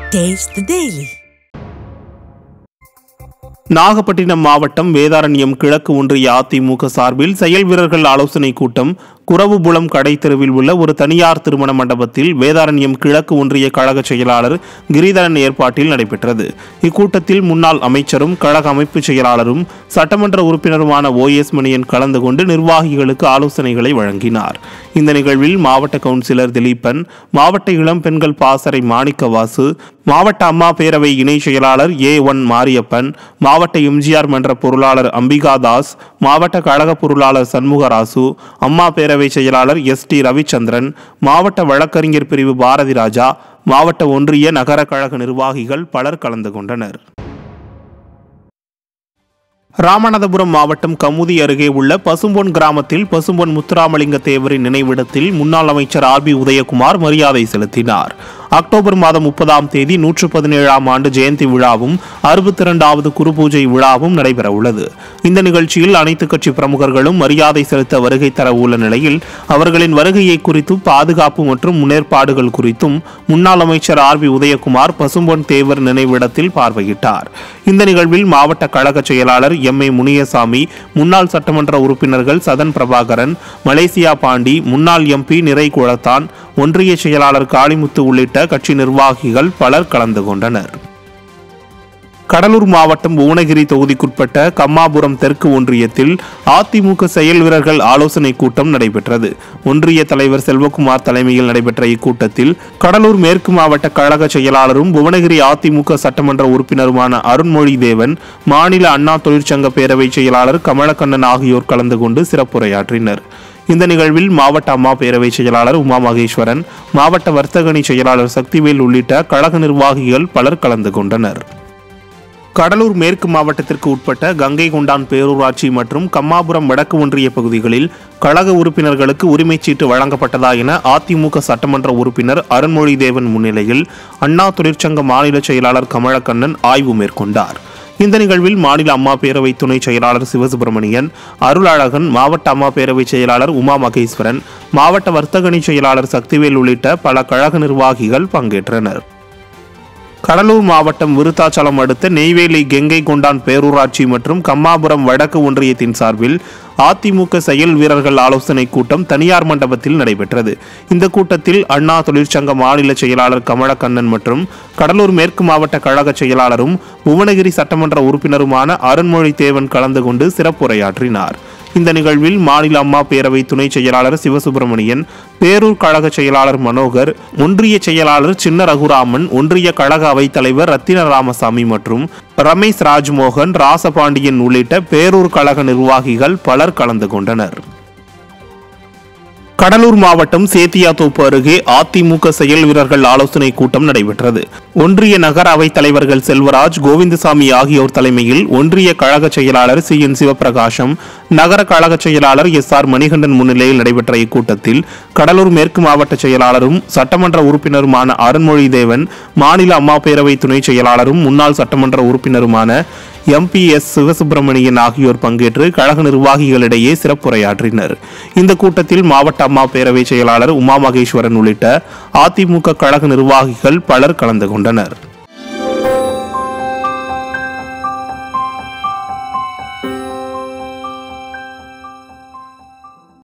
Taste the Daily. Nagapattinam மாவட்டம் வேதாரண்யம் கிழக்கு ஒன்றிய அதிமுக சார்பில் செயல் வீரர்கள் ஆலோசனை கூட்டம் குரவுபுலம் கடை தெருவில் உள்ள ஒரு தனியார் திருமண மண்டபத்தில் வேதாரண்யம் கிழக்கு ஒன்றிய கழக செயலாளர் கிரிதரன் ஏற்பாட்டில் நடைபெற்றது இக்கூட்டத்தில் முன்னாள் அமைச்சரும் கழக அமைப்பு செயலாளரும் சட்டமன்ற உறுப்பினருமான ஓ எஸ் மணியன் கலந்து கொண்டு நிர்வாகிகளுக்கு ஆலோசனைகளை வழங்கினார் இந்த நிகழ்வில் மாவட்ட கவுன்சிலர் திலீபன் மாவட்ட இளம் பெண்கள் பாசறை மாணிக்கவாசு மாவட்ட அம்மா பேரவை இணை செயலாளர் ஏ ஒன் மாரியப்பன் மாவட்ட எம்ஜிஆர் மன்ற பொருளாளர் அம்பிகா தாஸ் மாவட்ட கழக பொருளாளர் சண்முகராசு அம்மா பேரவை செயலாளர் எஸ் டி ரவிச்சந்திரன் மாவட்ட வழக்கறிஞர் பிரிவு பாரதி ராஜா மாவட்ட ஒன்றிய நகர கழக நிர்வாகிகள் பலர் கலந்து கொண்டனர் ராமநாதபுரம் மாவட்டம் கமுதி அருகே உள்ள பசும்பொன் கிராமத்தில் பசும்பொன் முத்துராமலிங்க தேவரின் நினைவிடத்தில் முன்னாள் அமைச்சர் ஆர் பி உதயகுமார் மரியாதை செலுத்தினார் அக்டோபர் மாதம் முப்பதாம் தேதி நூற்று பதினேழாம் ஆண்டு ஜெயந்தி விழாவும் அறுபத்தி இரண்டாவது குரு பூஜை விழாவும் நடைபெற உள்ளது இந்த நிகழ்ச்சியில் அனைத்து கட்சி பிரமுகர்களும் மரியாதை செலுத்த வருகை தர உள்ள நிலையில் அவர்களின் வருகையை குறித்தும் பாதுகாப்பு மற்றும் முன்னேற்பாடுகள் குறித்தும் முன்னாள் அமைச்சர் ஆர் பி உதயகுமார் பசும்பொன் தேவர் நினைவிடத்தில் பார்வையிட்டார் இந்த நிகழ்வில் மாவட்ட கழக செயலாளர் எம் ஏ முனியசாமி முன்னாள் சட்டமன்ற உறுப்பினர்கள் சதன் பிரபாகரன் மலேசியா பாண்டி முன்னாள் எம்பி நிறை குளத்தான் ஒன்றிய செயலாளர் காளிமுத்து உள்ளிட்ட கட்சி நிர்வாகிகள் பலர் கலந்து கொண்டனர் கடலூர் மாவட்டம் புவனகிரி தொகுதிக்குட்பட்ட கம்மாபுரம் தெற்கு ஒன்றியத்தில் அதிமுக செயல் வீரர்கள் ஆலோசனை கூட்டம் நடைபெற்றது ஒன்றிய தலைவர் செல்வகுமார் தலைமையில் நடைபெற்ற இக்கூட்டத்தில் கடலூர் மேற்கு மாவட்ட கழக செயலாளரும் புவனகிரி அதிமுக சட்டமன்ற உறுப்பினருமான அருண்மொழி தேவன் மாநில அண்ணா தொழிற்சங்க பேரவை செயலாளர் கமலக்கண்ணன் ஆகியோர் கலந்து கொண்டு சிறப்புரையாற்றினர் இந்த நிகழ்வில் மாவட்ட அம்மா பேரவை செயலாளர் உமா மகேஸ்வரன் மாவட்ட வர்த்தகணி செயலாளர் சக்திவேல் உள்ளிட்ட கழக நிர்வாகிகள் பலர் கலந்து கொண்டனர் கடலூர் மேற்கு மாவட்டத்திற்கு உட்பட்ட கங்கை கொண்டான் பேரூராட்சி மற்றும் கம்மாபுரம் வடக்கு ஒன்றிய பகுதிகளில் கழக உறுப்பினர்களுக்கு உரிமைச் சீட்டு வழங்கப்பட்டதா என அதிமுக சட்டமன்ற உறுப்பினர் அருண்மொழி தேவன் முன்னிலையில் அண்ணா தொழிற்சங்க மாநில செயலாளர் கமலக்கண்ணன் ஆய்வு மேற்கொண்டார் இந்த நிகழ்வில் மாநில அம்மா பேரவை துணை செயலாளர் சிவசுப்பிரமணியன் அருளழகன் மாவட்ட அம்மா பேரவை செயலாளர் உமா மகேஸ்வரன் மாவட்ட வர்த்தகணி செயலாளர் சக்திவேல் உள்ளிட்ட பல கழக நிர்வாகிகள் பங்கேற்றனர் கடலூர் மாவட்டம் விருத்தாச்சலம் அடுத்த நெய்வேலி கெங்கை கொண்டான் பேரூராட்சி மற்றும் கம்மாபுரம் வடக்கு ஒன்றியத்தின் சார்பில் அதிமுக செயல் வீரர்கள் ஆலோசனை கூட்டம் தனியார் மண்டபத்தில் நடைபெற்றது இந்த கூட்டத்தில் அண்ணா தொழிற்சங்க மாநில செயலாளர் கமலக்கண்ணன் மற்றும் கடலூர் மேற்கு மாவட்ட கழக செயலாளரும் புவனகிரி சட்டமன்ற உறுப்பினருமான அருண்மொழி தேவன் கலந்து கொண்டு சிறப்புரையாற்றினார் இந்த நிகழ்வில் மாநில அம்மா பேரவை துணை செயலாளர் சிவசுப்பிரமணியன் பேரூர் கழக செயலாளர் மனோகர் ஒன்றிய செயலாளர் சின்ன ரகுராமன் ஒன்றிய கழக அவைத் தலைவர் ரத்தின ராமசாமி மற்றும் ரமேஷ் ராஜ்மோகன் ராசபாண்டியன் உள்ளிட்ட பேரூர் கழக நிர்வாகிகள் பலர் கலந்து கொண்டனர் கடலூர் மாவட்டம் சேத்தியாத்தோப்பு அருகே அதிமுக செயல் வீரர்கள் ஆலோசனை கூட்டம் நடைபெற்றது ஒன்றிய நகர அவைத் தலைவர்கள் செல்வராஜ் கோவிந்தசாமி ஆகியோர் தலைமையில் ஒன்றிய கழக செயலாளர் சி என் சிவபிரகாசம் நகர கழக செயலாளர் எஸ் ஆர் மணிகண்டன் முன்னிலையில் நடைபெற்ற இக்கூட்டத்தில் கடலூர் மேற்கு மாவட்ட செயலாளரும் சட்டமன்ற உறுப்பினருமான அருண்மொழி தேவன் மாநில அம்மா பேரவை துணை செயலாளரும் முன்னாள் சட்டமன்ற உறுப்பினருமான எம்பி எஸ் சிவசுப்பிரமணியன் ஆகியோர் பங்கேற்று கழக நிர்வாகிகளிடையே சிறப்புரையாற்றினர் இந்த கூட்டத்தில் மாவட்ட அம்மா பேரவை செயலாளர் உமா மகேஸ்வரன் உள்ளிட்ட அதிமுக கழக நிர்வாகிகள் பலர் கலந்து கொண்டனர்